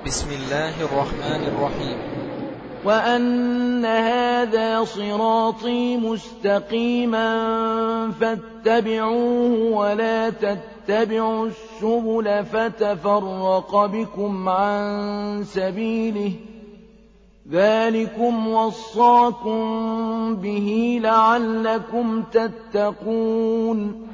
بسم الله الرحمن الرحيم وأن هذا صراطي مستقيما فاتبعوه ولا تتبعوا السبل فتفرق بكم عن سبيله ذلكم وصاكم به لعلكم تتقون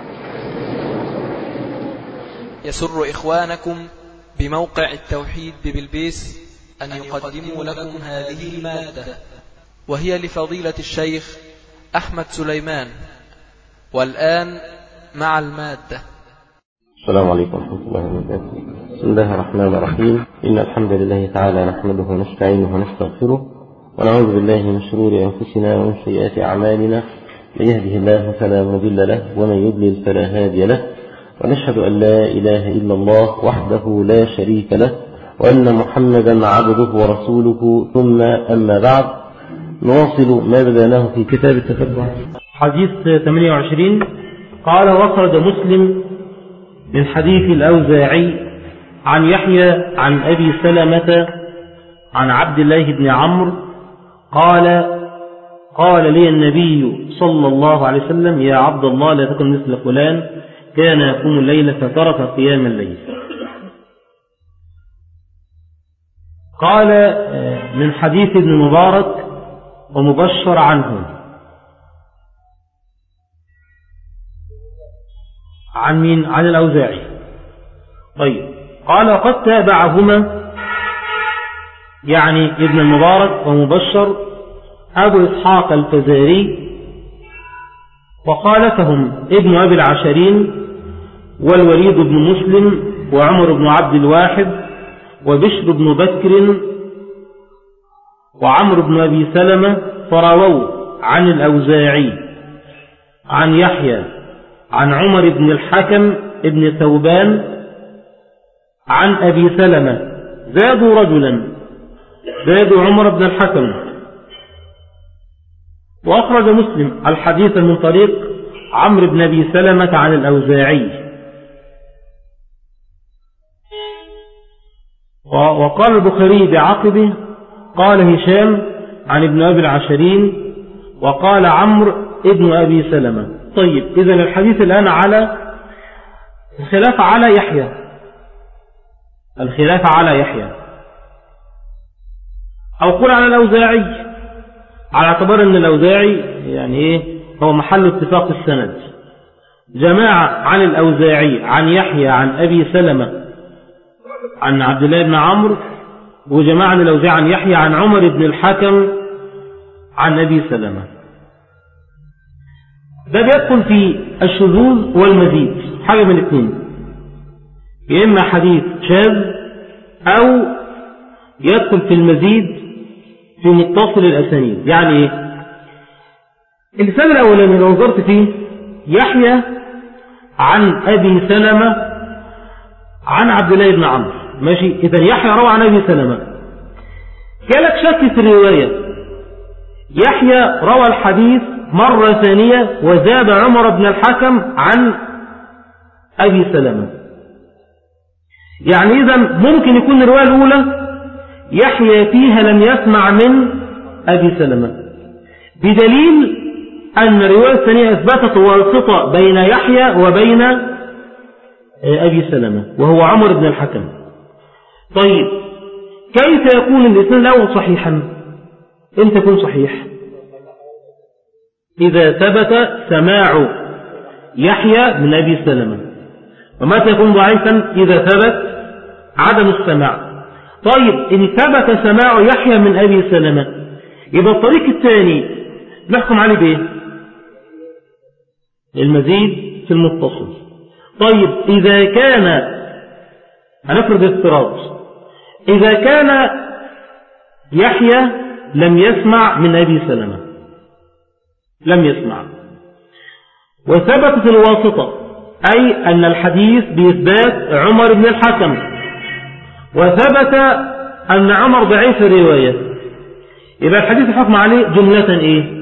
يسر إخوانكم بموقع التوحيد ببلبيس أن يقدموا لكم هذه المادة وهي لفضيلة الشيخ أحمد سليمان والآن مع المادة السلام عليكم ورحمة الله وبركاته بسم الله الرحمن الرحيم إن الحمد لله تعالى نحمده ونستعينه ونستغفره ونعوذ بالله من شرور أنفسنا ومن سيئات أعمالنا من يهده الله فلا مضل له ومن يضلل فلا هادي له ونشهد أن لا إله إلا الله وحده لا شريك له وأن محمدا عبده ورسوله ثم أما بعد نواصل ما بدأناه في كتاب التتبع حديث 28 قال وخرج مسلم من حديث الأوزاعي عن يحيى عن أبي سلمة عن عبد الله بن عمرو قال قال لي النبي صلى الله عليه وسلم يا عبد الله لا تكن مثل فلان كان يقوم الليل فترك قيام الليل قال من حديث ابن مبارك ومبشر عنه عن مين عن الأوزاعي طيب قال قد تابعهما يعني ابن المبارك ومبشر أبو إسحاق الفزاري وخالفهم ابن أبي العشرين والوليد بن مسلم وعمر بن عبد الواحد وبشر بن بكر وعمر بن أبي سلمة فرووا عن الأوزاعي عن يحيى عن عمر بن الحكم ابن ثوبان عن أبي سلمة زادوا رجلا زادوا عمر بن الحكم وأخرج مسلم الحديث من طريق عمرو بن أبي سلمة عن الأوزاعي وقال البخاري بعقبه قال هشام عن ابن أبي العشرين وقال عمرو ابن أبي سلمة طيب إذا الحديث الآن على الخلاف على يحيى الخلاف على يحيى أو قل على الأوزاعي على اعتبار أن الأوزاعي يعني إيه هو محل اتفاق السند جماعة عن الأوزاعي عن يحيى عن أبي سلمة عن عبد الله بن عمرو وجماعة عن الأوزاعي عن يحيى عن عمر بن الحكم عن أبي سلمة ده بيدخل في الشذوذ والمزيد حاجة من الاثنين يا إما حديث شاذ أو يدخل في المزيد في متصل الأسانيد يعني إيه اللسان الأولاني لو نظرت فيه يحيى عن أبي سلمة عن عبد الله بن عمرو ماشي إذا يحيى روى عن أبي سلمة جالك شك في الرواية يحيى روى الحديث مرة ثانية وزاد عمر بن الحكم عن أبي سلمة يعني إذا ممكن يكون الرواية الأولى يحيى فيها لم يسمع من أبي سلمة بدليل أن الرواية الثانية أثبتت واسطة بين يحيى وبين أبي سلمة وهو عمر بن الحكم طيب كيف يكون الإسناد الأول صحيحا إمتى يكون صحيح إذا ثبت سماع يحيى من أبي سلمة ومتى يكون ضعيفا إذا ثبت عدم السماع طيب إن ثبت سماع يحيى من أبي سلمة يبقى الطريق الثاني نحكم عليه بإيه المزيد في المتصل طيب إذا كان هنفرض افتراض إذا كان يحيى لم يسمع من أبي سلمة لم يسمع وثبتت الواسطة أي أن الحديث بإثبات عمر بن الحكم وثبت أن عمر ضعيف الرواية يبقى الحديث حكم عليه جملة إيه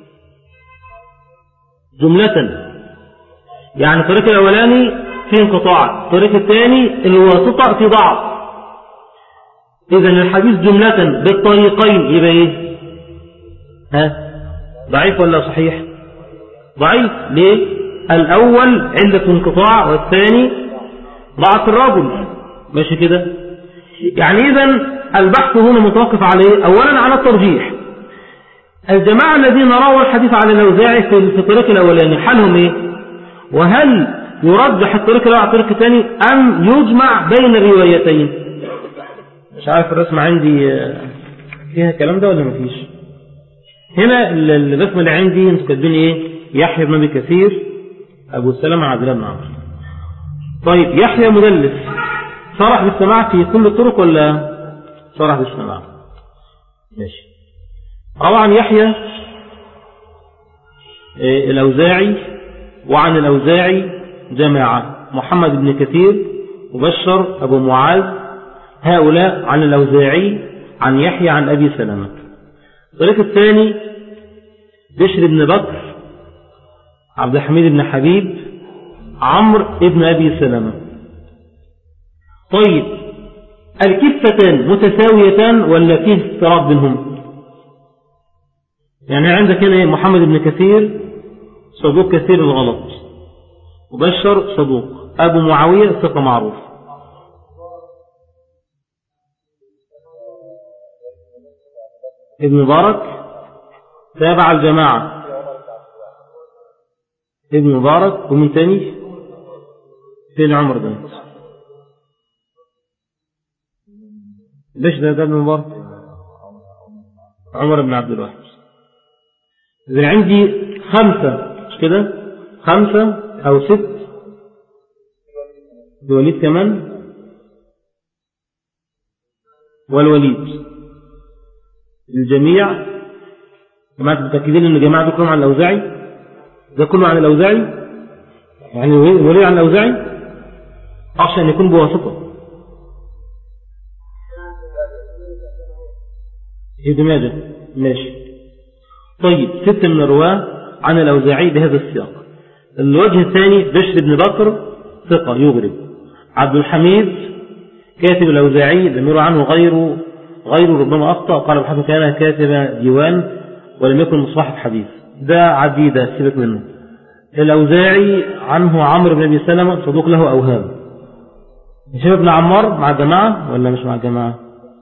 جملة يعني الطريق الأولاني في انقطاع الطريق الثاني الواسطة في ضعف إذا الحديث جملة بالطريقين يبقى إيه ها ضعيف ولا صحيح ضعيف ليه الأول علة انقطاع والثاني ضعف الرجل ماشي كده يعني إذا البحث هنا متوقف على إيه أولا على الترجيح الجماعة الذين رووا الحديث على الأوزاعي في الطريق الأولاني حالهم إيه وهل يرجح الطريق الأول على الطريق الثاني أم يجمع بين الروايتين مش عارف الرسمة عندي فيها الكلام ده ولا مفيش هنا الرسمة اللي عندي انتوا كاتبين ايه يحيى بن ابي كثير ابو سلمة عبد الله بن عمرو طيب يحيى مدلس صرح بالسماع في كل الطرق ولا صرح بالسماع ماشي روى عن يحيى إيه الاوزاعي وعن الاوزاعي جماعة محمد بن كثير مبشر ابو معاذ هؤلاء عن الأوزاعي عن يحيى عن أبي سلمة الطريق الثاني بشر بن بكر عبد الحميد بن حبيب عمرو بن أبي سلمة طيب الكفتان متساويتان ولا فيه اضطراب بينهم يعني عندك هنا محمد بن كثير صدوق كثير الغلط مبشر صدوق أبو معاوية ثقة معروف ابن مبارك تابع الجماعة ابن مبارك ومن تاني فين عمر ده ليش ده ده ابن مبارك عمر بن عبد الواحد إذا عندي خمسة مش كده خمسة أو ست الوليد كمان والوليد الجميع جماعة متأكدين ان الجماعة دول كلهم عن الأوزاعي ده كله عن الأوزاعي يعني ولي عن الأوزاعي أخشى أن يكون بواسطة ابن ماجه ماشي طيب ست من الرواة عن الأوزاعي بهذا السياق الوجه الثاني بشر بن بكر ثقة يغرب عبد الحميد كاتب الأوزاعي لم يروى عنه غيره غيره ربما أخطأ قال الحافظ كان كاتب ديوان ولم يكن مصاحب حديث ده عديدة سيبك منه الأوزاعي عنه عمرو بن أبي سلمة صدوق له أوهام هشام بن عمار مع الجماعة ولا مش مع الجماعة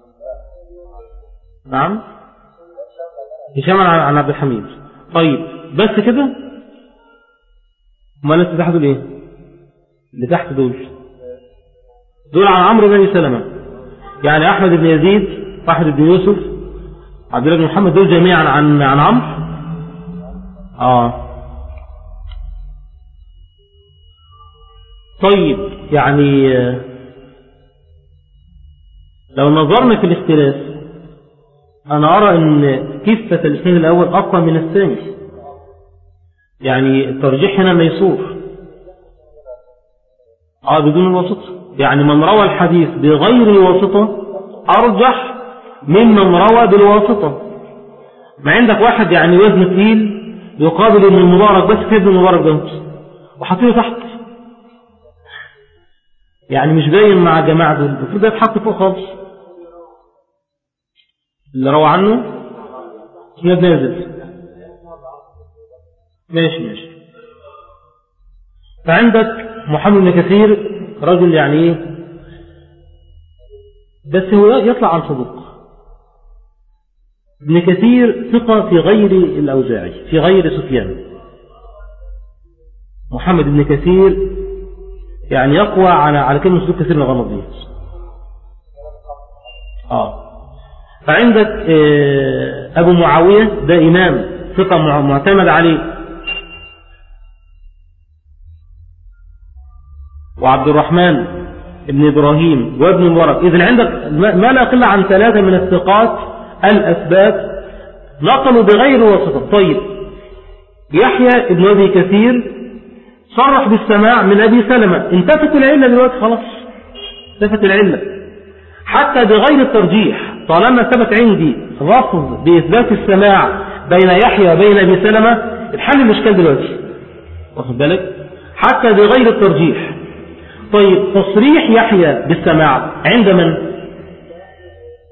نعم هشام عن عبد الحميد طيب بس كده ما لسه تحت دول ايه اللي تحت دول دول عن عمرو بن أبي سلمة يعني أحمد بن يزيد أحمد بن يوسف عبد الله بن محمد دول جميعا عن عن عمرو اه طيب يعني لو نظرنا في الاختلاف أنا أرى أن كفة الإسناد الأول أقوى من الثاني يعني الترجيح هنا ميسور آه بدون الواسطة يعني من روى الحديث بغير الواسطة أرجح ممن روى بالواسطة ما عندك واحد يعني وزن تقيل يقابل ابن المبارك بس كده ابن المبارك ده وحاطينه تحت يعني مش باين مع الجماعة دول المفروض ده يتحط فوق خالص اللي روى عنه اسناد نازل ماشي ماشي فعندك محمد بن كثير رجل يعني ايه بس هو يطلع عن صدوق ابن كثير ثقة في غير الأوزاعي في غير سفيان محمد بن كثير يعني يقوى على على كلمة صدوق كثير من الغلط دي اه فعندك آه أبو معاوية ده إمام ثقة معتمد عليه وعبد الرحمن ابن إبراهيم وابن مبارك إذن عندك ما لا يقل عن ثلاثة من الثقات الأسباب نقلوا بغير واسطة طيب يحيى ابن أبي كثير صرح بالسماع من أبي سلمة انتفت العلة دلوقتي خلاص انتفت العلة حتى بغير الترجيح طالما ثبت عندي لفظ بإثبات السماع بين يحيى وبين أبي سلمة الحل الإشكال دلوقتي واخد بالك حتى بغير الترجيح طيب تصريح يحيى بالسماع عند من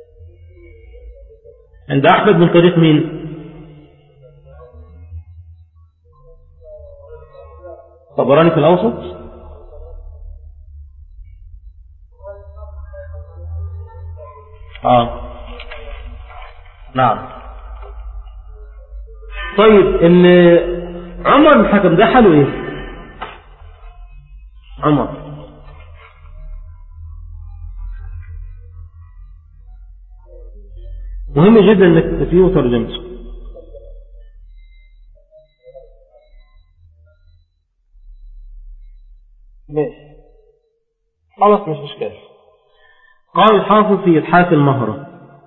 عند أحمد من طريق مين طبراني في الأوسط آه نعم طيب ان عمر بن الحكم ده حاله ايه عمر مهم جدا انك تفيه ترجمته ماشي خلاص مش اشكال قال الحافظ في إتحاف المهرة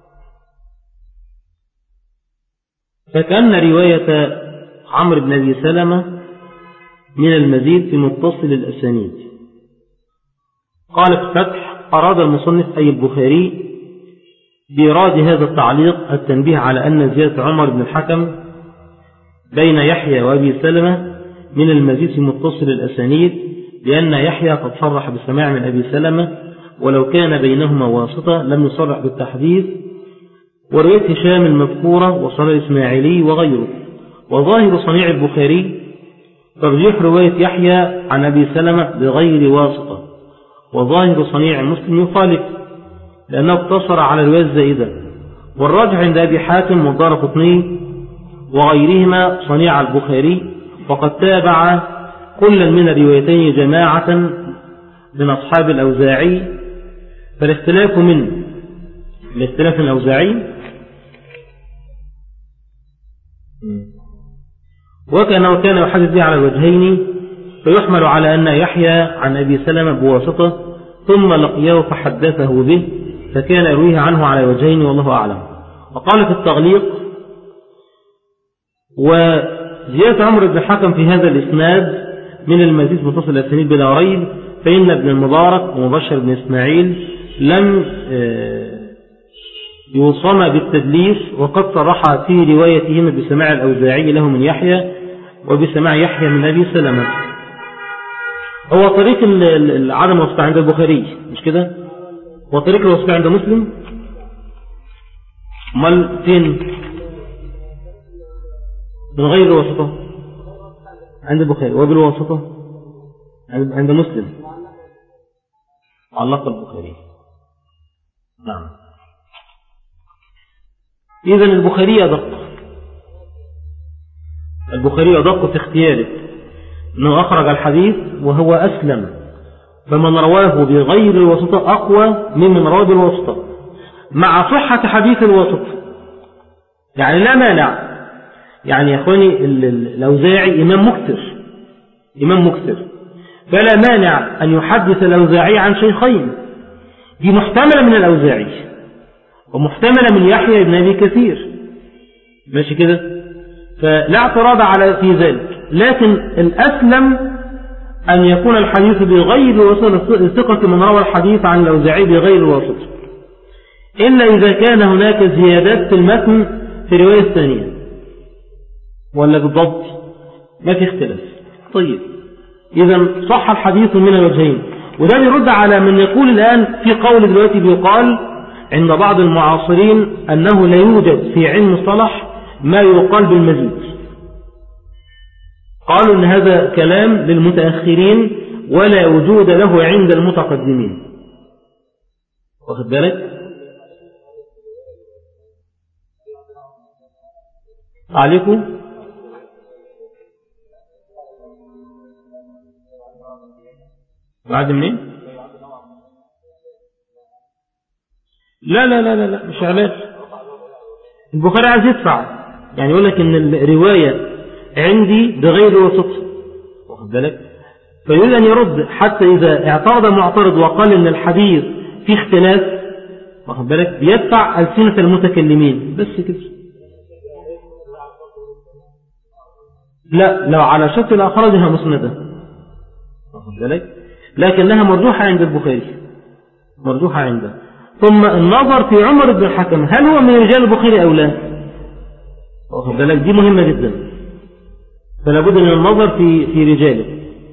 فكأن رواية عمرو بن أبي سلمة من المزيد في متصل الأسانيد قال في الفتح أراد المصنف أي البخاري بإيراد هذا التعليق التنبيه على أن زيادة عمر بن الحكم بين يحيى وأبي سلمة من المزيد في متصل الأسانيد لأن يحيى قد صرح بالسماع من أبي سلمة ولو كان بينهما واسطة لم يصرح بالتحديث ورواية هشام المذكورة وصنع الإسماعيلي وغيره وظاهر صنيع البخاري ترجيح رواية يحيى عن أبي سلمة بغير واسطة وظاهر صنيع مسلم يخالف لأنه اقتصر على الرواية الزائدة والراجح عند أبي حاتم والدار قطني وغيرهما صنيع البخاري وقد تابع كلا من الروايتين جماعة من أصحاب الأوزاعي فالاختلاف من الاختلاف الأوزاعي وكان وكان يحدث به على الوجهين فيحمل على أن يحيى عن أبي سلمة بواسطة ثم لقيه فحدثه به فكان يرويه عنه على وجهين والله أعلم وقال في التغليق وزيادة عمر بن الحكم في هذا الإسناد من المزيد متصل الأسانيد بلا ريب فإن ابن المبارك ومبشر بن إسماعيل لم يوصم بالتدليس وقد صرح في روايتهما بسماع الأوزاعي له من يحيى وبسماع يحيى من أبي سلمة هو طريق عدم الواسطة عند البخاري مش كده وطريق الواسطة عند مسلم امال فين من غير الواسطة عند البخاري وبالواسطة عند مسلم علق البخاري نعم إذا البخاري أدق البخاري أدق في اختياره أنه أخرج الحديث وهو أسلم فمن رواه بغير الواسطة أقوى ممن رواه بالواسطة مع صحة حديث الواسطة يعني لا مانع يعني يا أخواني الأوزاعي إمام مكتر إمام مكتر فلا مانع أن يحدث الأوزاعي عن شيخين دي محتملة من الأوزاعي ومحتملة من يحيى بن أبي كثير ماشي كده فلا اعتراض على في ذلك لكن الأسلم أن يكون الحديث بغير وسط ثقة من روى الحديث عن الأوزاعي بغير وسط إلا إذا كان هناك زيادات في المتن في الرواية الثانية ولا بالضبط ما في اختلاف طيب إذا صح الحديث من الوجهين وده بيرد على من يقول الآن في قول دلوقتي بيقال عند بعض المعاصرين أنه لا يوجد في علم الصلح ما يقال بالمزيد قالوا أن هذا كلام للمتأخرين ولا وجود له عند المتقدمين واخد بالك عليكم بعد منين لا لا لا لا, لا مش علاج البخاري عايز يدفع يعني يقول لك ان الرواية عندي بغير وسط واخد بالك فيريد ان يرد حتى اذا اعترض معترض وقال ان الحديث فيه اختلاف واخد بالك بيدفع ألسنة المتكلمين بس كده لا لو على شكل أخرجها مسندة واخد بالك لكنها مرجوحة عند البخاري مرجوحة عنده ثم النظر في عمر بن الحكم هل هو من رجال البخاري أو لا واخد بالك دي مهمة جدا فلا بد من النظر في في رجاله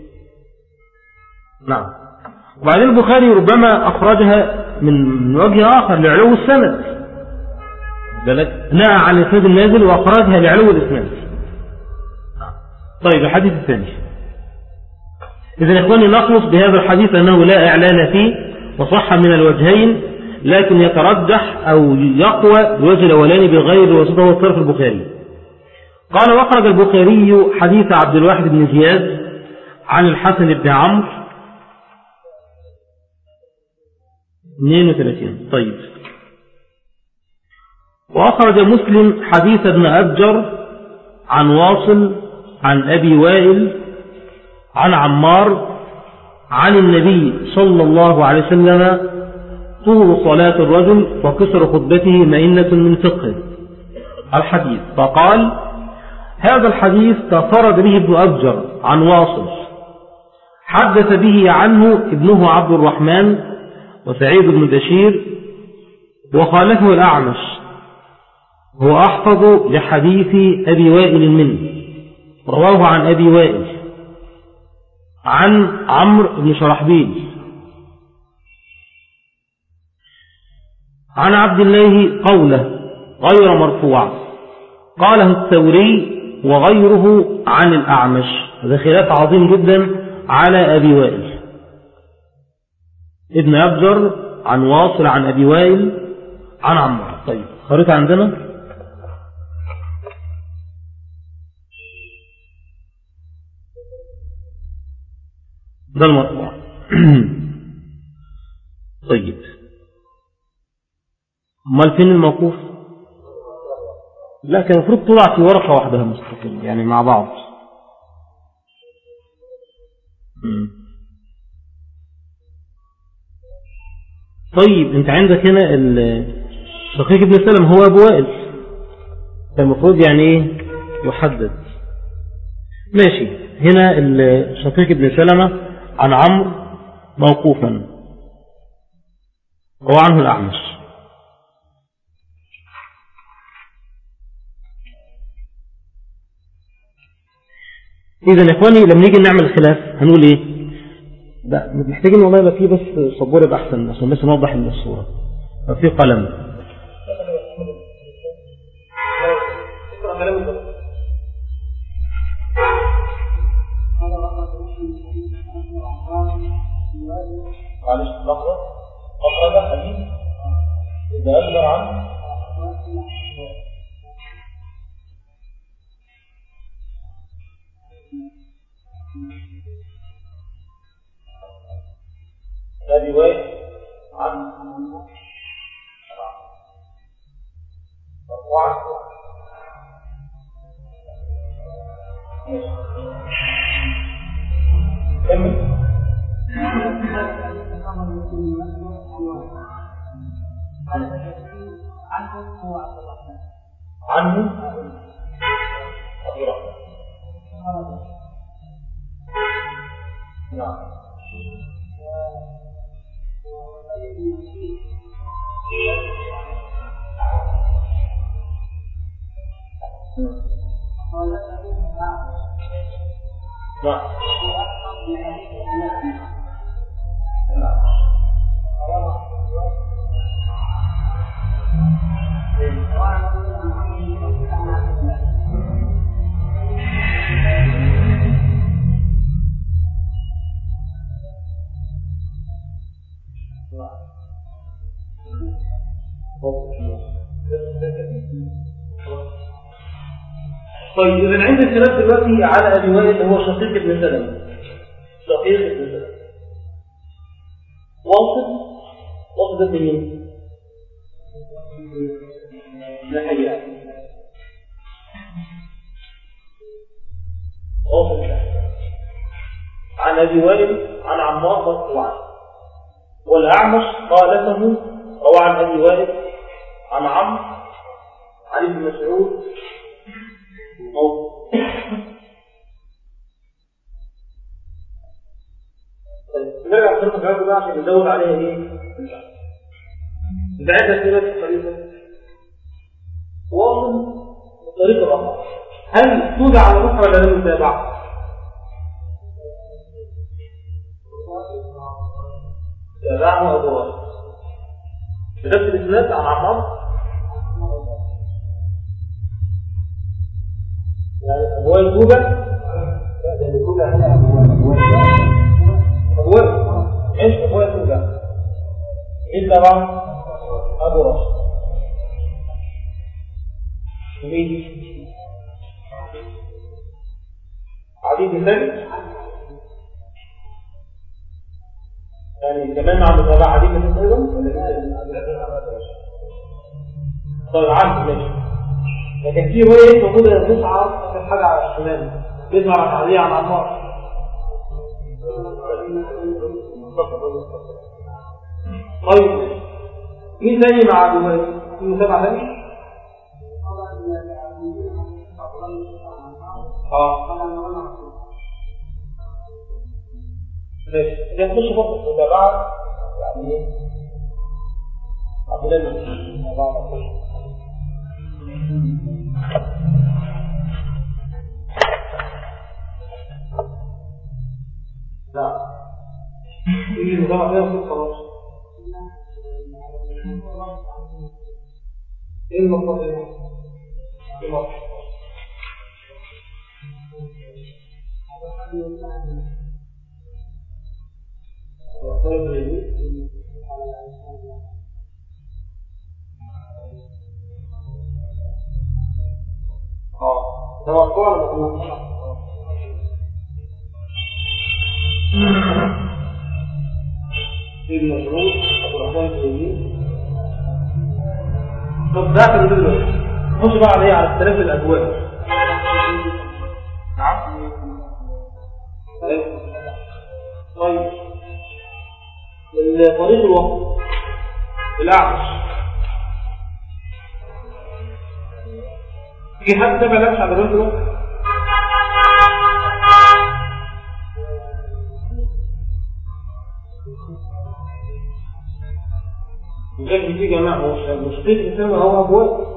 نعم وبعدين البخاري ربما أخرجها من وجه آخر لعلو السند بالك نهى عن الإسناد النازل وأخرجها لعلو الإسناد طيب الحديث الثاني إذا إخواني نخلص بهذا الحديث أنه لا إعلان فيه وصح من الوجهين لكن يترجح أو يقوى الوجه الأولاني بغير وسطه والصرف البخاري قال وخرج البخاري حديث عبد الواحد بن زياد عن الحسن بن عمرو 32 طيب وأخرج مسلم حديث ابن أبجر عن واصل عن أبي وائل عن عمار عن النبي صلى الله عليه وسلم طول صلاة الرجل وكسر خطبته مئنة من فقه الحديث فقال هذا الحديث تفرد به ابن أبجر عن واصل حدث به عنه ابنه عبد الرحمن وسعيد بن بشير وخالفه الأعمش هو أحفظ لحديث أبي وائل منه رواه عن أبي وائل عن عمرو بن شرحبيل عن عبد الله قوله غير مرفوع قاله الثوري وغيره عن الأعمش هذا خلاف عظيم جدا على أبي وائل ابن أبجر عن واصل عن أبي وائل عن عمرو طيب خريطة عندنا ده المرفوع طيب امال فين الموقوف لا كان المفروض تطلع في ورقة واحدة مستقل يعني مع بعض مم. طيب انت عندك هنا شقيق ابن سلم هو ابو وائل المفروض يعني ايه يحدد ماشي هنا شقيق ابن سلمة عن عمرو موقوفا هو عنه الأعمش إذا يا إخواني لما نيجي نعمل خلاف هنقول إيه لا محتاجين والله يبقى فيه بس صبور يبقى أحسن عشان بس نوضح الصورة في قلم معلش لحظة أخرج حديث إذا أجبر عنه هذه رواية عن مرفوعة كمل عنه أبي رحمة نعم نعم طيب إذا عندي خلاف دلوقتي على أبي وائل هو شقيق ابن سلمة شقيق ابن سلمة واصل واصل ده مين؟ نحيا واصل عن أبي وائل عن عمار مرفوعا والأعمش خالفه روى عن أبي وائل عن عمرو عن ابن مسعود موت نرجع لصرف الجواب بقى عشان نزود عليها ايه؟ انت عندك كده الخليفه واصل بطريقه اخرى هل توزع على الاخرى ولا لا يتابع؟ تابعه ابو واحد بنفس الاسناد عن عمار يعني أبواب توبة لا ده اللي توبة هنا أبواب أبواب إيش أبواب توبة مين طبعا أبو راشد ومين عديد الثاني يعني كمان مع متابعة عديد الثاني أيضا ولا طيب عارف ماشي لكن في رواية موجودة تسعة آخر حاجة على الشمال تسعة عليه عن عمار طيب مين تاني مع دلوقتي؟ في متابعة تاني؟ اه ماشي ده تخش فقط متابعة يعني ايه؟ عبد الله بن مسعود الله أكبر. لا في متابعة فيها صوت خلاص ايه المقصود ايه؟ ايه المقصود؟ اه ده مرفوع ولا مقبول؟ ابن مسعود ابو الرحمن السيدي طب ده كان دلوقتي خش بقى عليه على اختلاف الاجواء نعم طيب طريق الوقت الأعمش في حد تابع لكش على طريق الوقت لكن في جماعة مشكلة السنة هو أبواب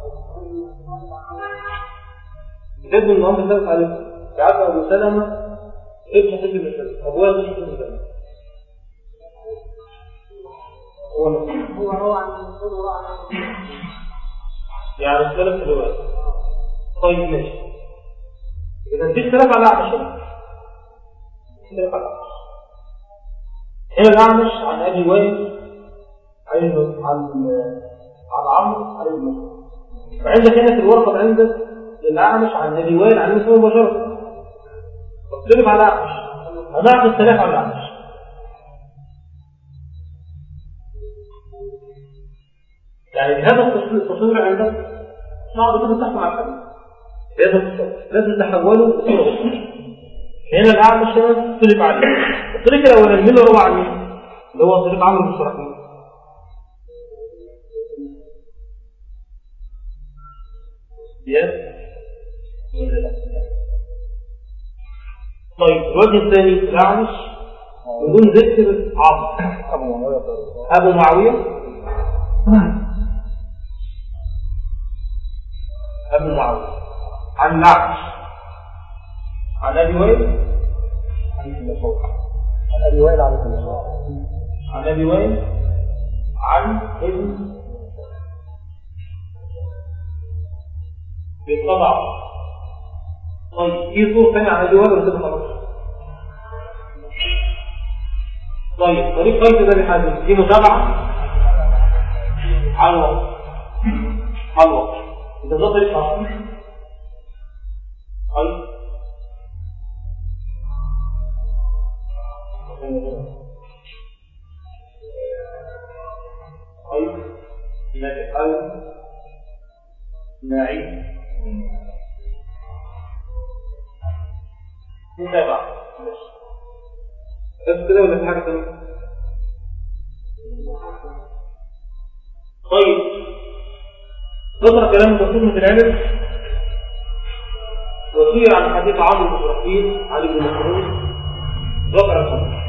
ابن النهارده ثابت عليه يعرف أبو سلمة ابن حبيب بن سلمة أبواب مش ابن سلمة هو هو هو يعني اختلف في الرواية طيب ماشي إذا في اختلاف على أعمش اختلاف على أعمش هنا الأعمش عن أبي وائل عن عن عن عمرو عن ابن وعندك هنا في الورقة عندك الأعمش عن أبي وائل عن مسلم مباشرة اختلف على أعمش هنعطي اختلاف على الأعمش يعني بهذا التصوير عندك صعب جدا تحكم على الحديث بهذا التصوير لازم تحوله لصورة هنا الأعمش هنا اختلف عليه الطريق الأولاني مين اللي هو عن مين؟ اللي هو طريق عمرو بن شرحبيل طيب الوجه الثاني الأعمش بدون ذكر عمرو أبو معاوية أبو معاوية عن الأعمش عن أبي وائل عن أبي وائل عن عن أبي وائل عن ابن بالطبع طيب في صور ثانية عن أبي وائل ولا كده خلاص طيب طريق قيس بن حازم دي متابعة على الوقت على الوقت انت ده طريق اصلا طيب طيب يبقى أول نعيد متابعة بس كده ولا في حاجة تانية؟ طيب ذكر كلام تصميم في العلم وسئل عن حديث عمرو بن رقيق عن ابن مسعود ذكر الخمس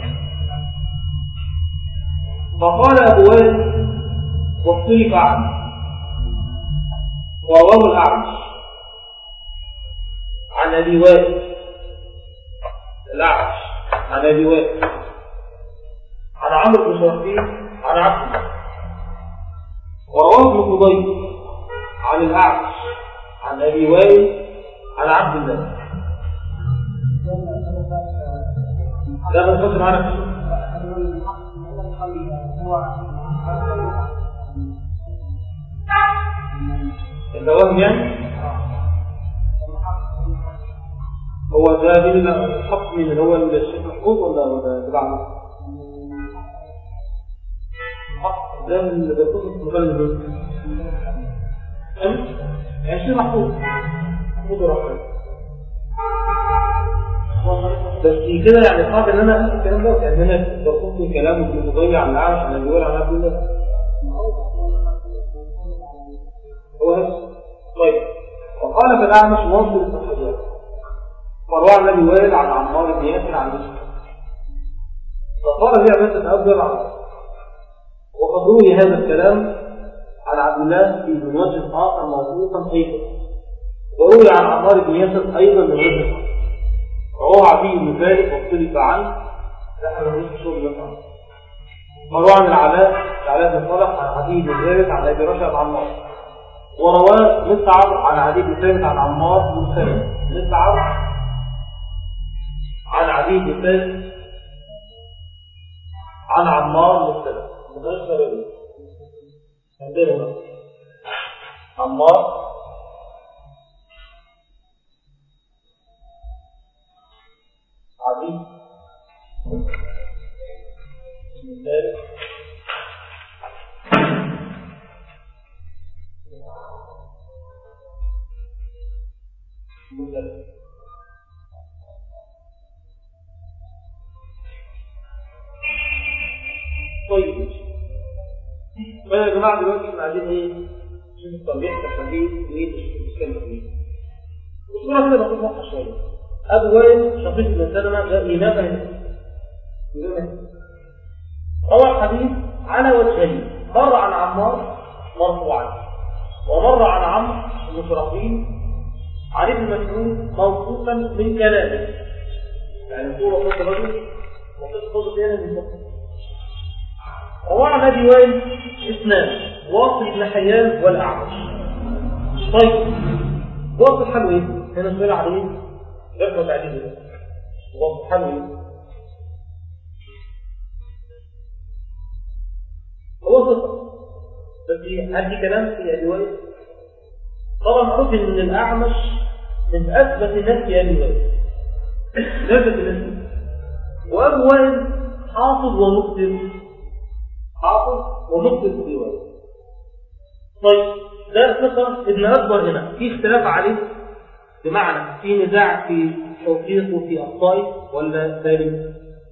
فقال ابو وائل واختلف عنه ورواه الاعمش عن ابي وائل الاعمش عن ابي وائل عن عمرو بن شرحبيل عن عبد الله ورواه ابن فضيل عن الأعمش عن أبي وائل على عبد الله لا بس بس معنا الدوام يعني هو ده مين اللي حط مين اللي هو الشيخ محفوظ ولا ولا تبعنا؟ حط ده اللي بيكون مغلب أمس يعني الشيخ محفوظ محفوظ الرحمن بس كده يعني صعب ان انا اقول الكلام ده يعني انا بصوت الكلام المضيع على العرش انا بيقول على عبد الله هو نفسه طيب وقال في الاعمش واصل الصحيحات فروى النبي وائل عن عمار بن ياسر عن مسلم فقال لي عباس تأجر عن وقد روي هذا الكلام عن عبد الله في من وجه اخر موثوقا ايضا وروي عن عمار بن ياسر ايضا من وجه اخر روى عدي بن فارس واختلف عنه نحن نريد شغل مثلا وروى عن العلاء العلاء بن صالح عن عدي بن ثابت عن ابي رشد عن عمار ورواه مسعر عن عدي بن ثابت عن عمار بن ثابت مسعر عن عدي بن ثابت عن عمار بن ثابت مدرسة سببية عندنا عمار عدي بن ثابت مدرسة طيب فيا جماعة دلوقتي احنا عايزين ايه؟ نشوف التربيح كحديث وايه الاشكال فيه. الصورة كده بسيطة واضحة شوية. أبو وائل شقيق بن سلمة جاء إمامة روى الحديث على وجهين مر عن عمار مرفوعا ومر عن عمرو بن شرحبيل عن ابن مسعود موصوفا من كلامه يعني صورة صوت الرجل وصوت صوت هنا من صوت روى عن ابي وائل اثنان واصل بن حيان والاعمش طيب واصل حاله ايه؟ هنا سؤال عليه رحمة تعليم واصل حاله ايه؟ هو صفر بس عندي كلام في ابي وائل طبعا معروف ان الاعمش من اثبت الناس في ابي وائل اثبت الناس وابو وائل حافظ ومسلم حافظ ومسلم في الرواية طيب ده ثقة ابن أكبر هنا في اختلاف عليه بمعنى في نزاع في توثيقه في أخطائه ولا سالم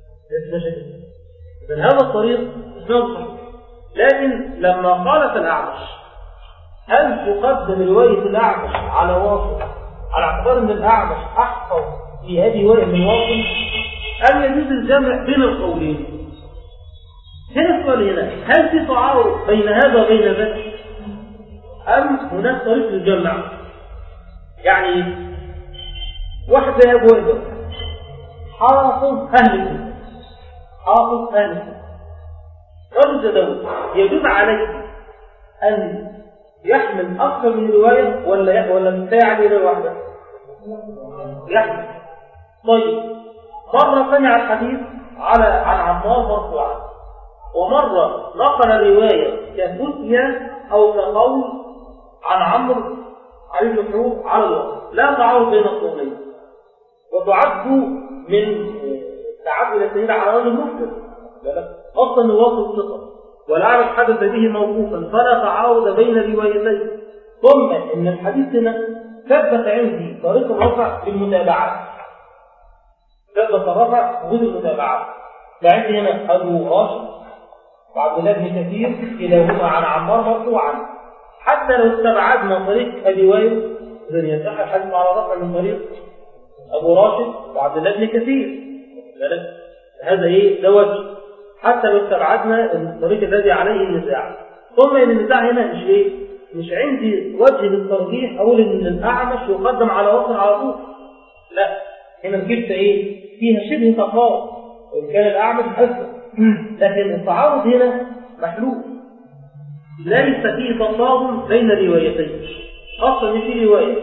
من هذا الطريق اسناد صحيح لكن لما قالت الأعمش هل تقدم رواية الأعمش على واصل على اعتبار أن الأعمش أحفظ في أبي وائل من واصل أم يجوز الجمع بين القولين هنا السؤال هنا هل في تعارض بين هذا وبين ذاك أم هناك طريق للجمع يعني واحد زي أبو وائل حافظ أهل الكتاب حافظ أهل الكتاب رجل داود يجوز عليه أن يحمل أكثر من رواية ولا ولا كفاية عليه رواية واحدة؟ يحمل طيب مرة سمع الحديث على عن عمار مرفوعا ومرة نقل الرواية كفتية أو كقول عن عمرو عليه الحروف على الوقت لا تعارض بين القولين وتعد من تعد إلى السيدة على وجه المسلم أصلا واصل ثقة ولا أعرف حدث به موقوفا فلا تعارض بين الروايتين ثم إن الحديث هنا ثبت عندي طريق الرفع بالمتابعات ثبت الرفع وجود المتابعات فعندي هنا أبو راشد وعبد الله بن كثير كلاهما عن عمار مرفوعا حتى لو استبعدنا طريق ابي وائل اذا يصح الحديث على رفع من طريق ابو راشد وعبد الله بن كثير هذا ايه ده وجه حتى لو استبعدنا الطريق الذي عليه النزاع ثم ان النزاع هنا مش ايه مش عندي وجه للترجيح اقول ان الاعمش يقدم على وصل على طول لا هنا جبت ايه فيها شبه تقارب وان كان الاعمش اسفل لكن التعارض هنا محلول ليس فيه تصادم بين الروايتين اصلا في روايه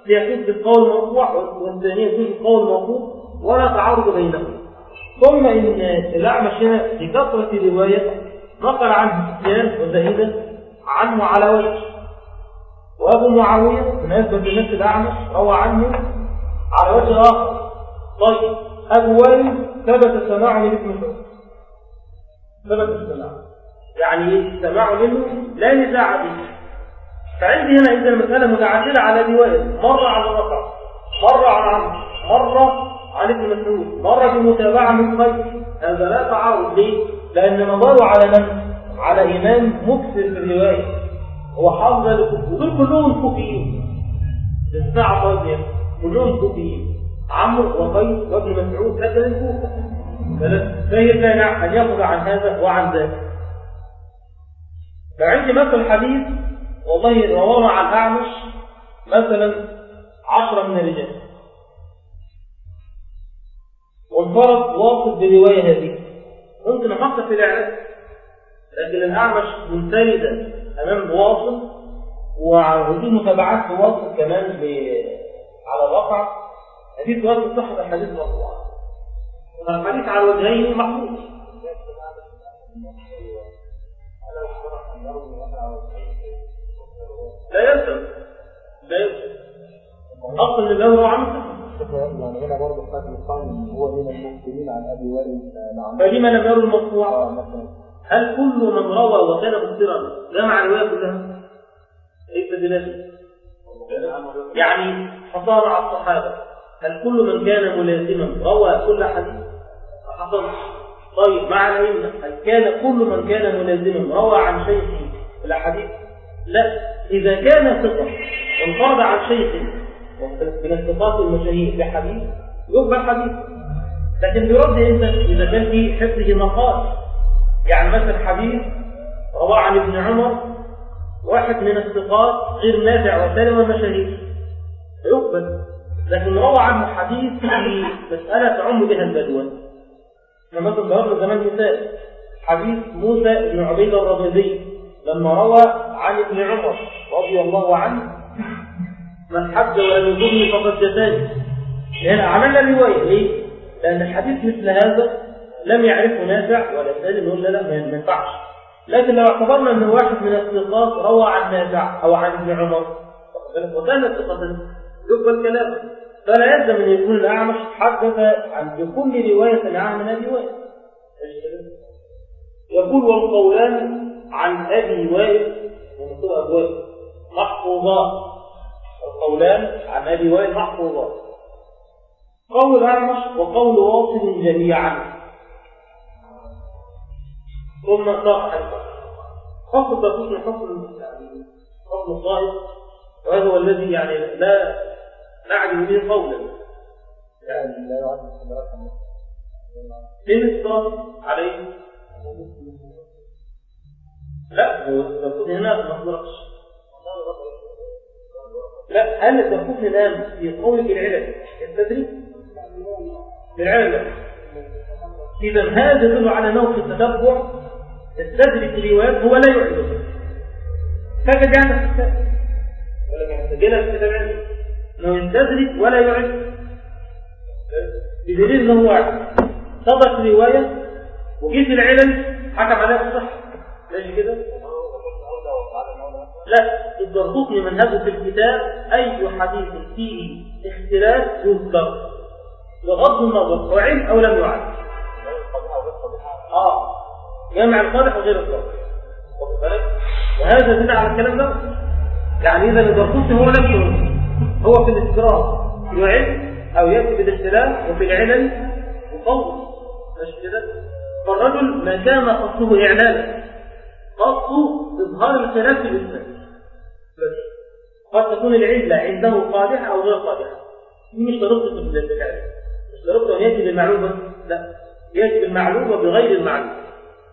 هي تثبت قول مرفوع والثانية تثبت قول موقوف ولا تعارض بينهم ثم إن الأعمش هنا بكثرة رواية نقل عنه سفيان وزائدة عنه على وجه وأبو معاوية بالنسبة لنفس الأعمش روى عنه على وجه آخر طيب أبو وائل ثبت سماعه من ابن مسعود ثبت السماع يعني سماعه منه لا نزاع فيه فعندي هنا إذا المسألة متعددة على أبي وائل مرة على الرقع مرة على عمرو مرة عن ابن مسعود مرة بمتابعة من خير هذا لا تعارض ليه؟ لأن نظروا على من؟ على إمام مكثر في الرواية هو حافظ لكتب ودول كلهم كوفيين باستثناء عطاء كلهم كوفيين عمرو وقيس وابن مسعود سكن الكوفة فكيف أن يأخذ عن هذا وعن ذاك فعندي مثل حديث والله رواه عن الأعمش مثلا عشرة من الرجال وانفرد واصل برواية هذه ممكن أفكر في الإعلان لكن الأعمش منفردا أمام واصل ووجود متابعات لواصل كمان على الواقع هذه تؤثر صحة الحديث مرفوع الحديث على وجهين محفوظ لا يلزم لا يلزم أصل لله هو عمل يعني هنا برضه خد القائم هو من المسلمين عن ابي وائل نعم فلما لم يروا المرفوع اه مثلا هل كل من روى وكان مبصرا جمع الروايه كلها؟ ليس بلازم يعني حصل مع الصحابه هل كل من كان ملازما روى كل حديث؟ ما حصلش طيب مع العلم هل كان كل من كان ملازما روى عن شيخه الاحاديث؟ لا اذا كان ثقه وانفرد عن شيخه من الصفات المشاهير بحديث يقبل حديث لكن بيرد امتى اذا كان في حفظه مقال يعني مثلا حديث رواه عن ابن عمر واحد من الثقات غير نافع وسالم والمشاهير يقبل لكن روى عنه حديث في مسألة تعم بها البدوى احنا مثلا ضربنا زمان مثال حديث موسى بن عبيد الرمزي لما روى عن ابن عمر رضي الله عنه من حج ولم يكن فقد جفاني لأن عملنا رواية ليه؟ لأن الحديث مثل هذا لم يعرفه نافع ولا سالم يقول لا لا ما ينفعش لكن لو اعتبرنا ان واحد من الثقات روى عن نافع او عن ابن عمر وكان الثقة يقبل كلامه فلا يلزم ان يكون الاعمش حدث عن بكل رواية عنه من ابي وائل يقول والقولان عن ابي وائل ومكتوب ابي وائل محفوظات القولان عن ابي وائل محفوظات قول اعمش وقول واصل جميعا ثم صاح حكم تكون من حكم يعني حكم الصائب وهذا هو الذي يعني لا نعلم به قولا يعني لا يعد الصدرات من الصاد عليه لا هو الدرقوت هنا ما اخبركش لا هل الدرقوت الان في قولك العلل التدريب العلل لا اذا هذا يدل على نوع التتبع يستدرك الروايات هو لا يعلم فقد يعني الكتاب ولكن سجلها في الكتاب عندي انه يستدرك ولا يعلم بدليل انه هو صدق روايه وجيت العلل حكم عليها بالصحه ليش كده؟ لا الدرقوطني منهجه في الكتاب اي حديث فيه اختلاف يذكر بغض النظر وعلم او لم يعلم اه جمع القادح وغير القادح واخد بالك وهذا يدل على الكلام ده يعني اذا الدرقوطني هو نفسه هو في الاستقرار يعلم او ياتي بالاختلاف وفي العلل وقول مش كده فالرجل ما كان قصده اعلانا قصده اظهار الخلاف في الاسلام بس قد تكون العله عنده قادحه او غير قادحه دي مش طريقه الفعل مش طريقه ان ياتي بالمعلومه لا ياتي بالمعلومه بغير المعلومه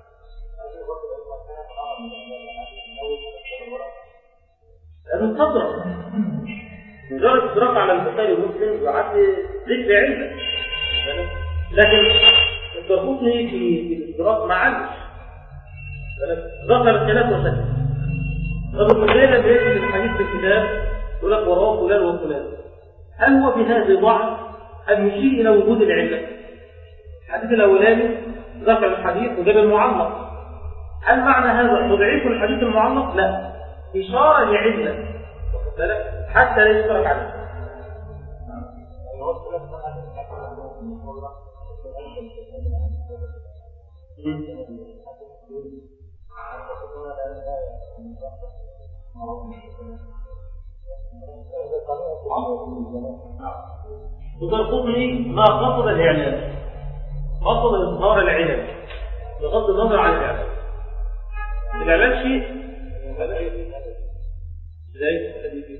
لازم تضرب مجرد اشتراك على البخاري ومسلم يعد ذكر علة لكن الدرقوطني في في الاشتراك ما عادش ذكر الخلاف وشكل طب ازاي لما يكتب الحديث في الكتاب يقول لك وراه فلان وفلان هل هو في هذا ضعف أم يشير إلى وجود العلة الحديث الأولاني ذكر الحديث وجاب المعلق هل معنى هذا تضعيف الحديث المعلق؟ لا إشارة لعلة حتى لا يشترك عليه وترقصني ما قصد الإعلان قصد إظهار العلم بغض النظر عن الإعلان الإعلان شيء ازاي؟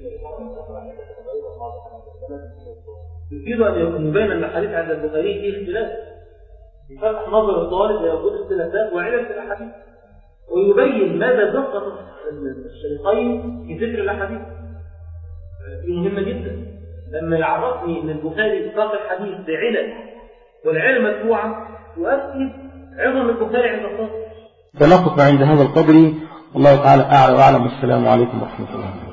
يريد أن يبين أن الحديث عند البخاري فيه اختلاف يفتح نظر الطالب إلى وجود اختلافات وعلل في الأحاديث ويبين مدى دقة الشيخين في ذكر الأحاديث دي مهمة جدا لما يعرفني أن البخاري ساق الحديث بعلل والعلل مدفوعة يؤكد عظم البخاري عند الصدر فنقف عند هذا القدر والله تعالى أعلى وأعلم والسلام عليكم ورحمة الله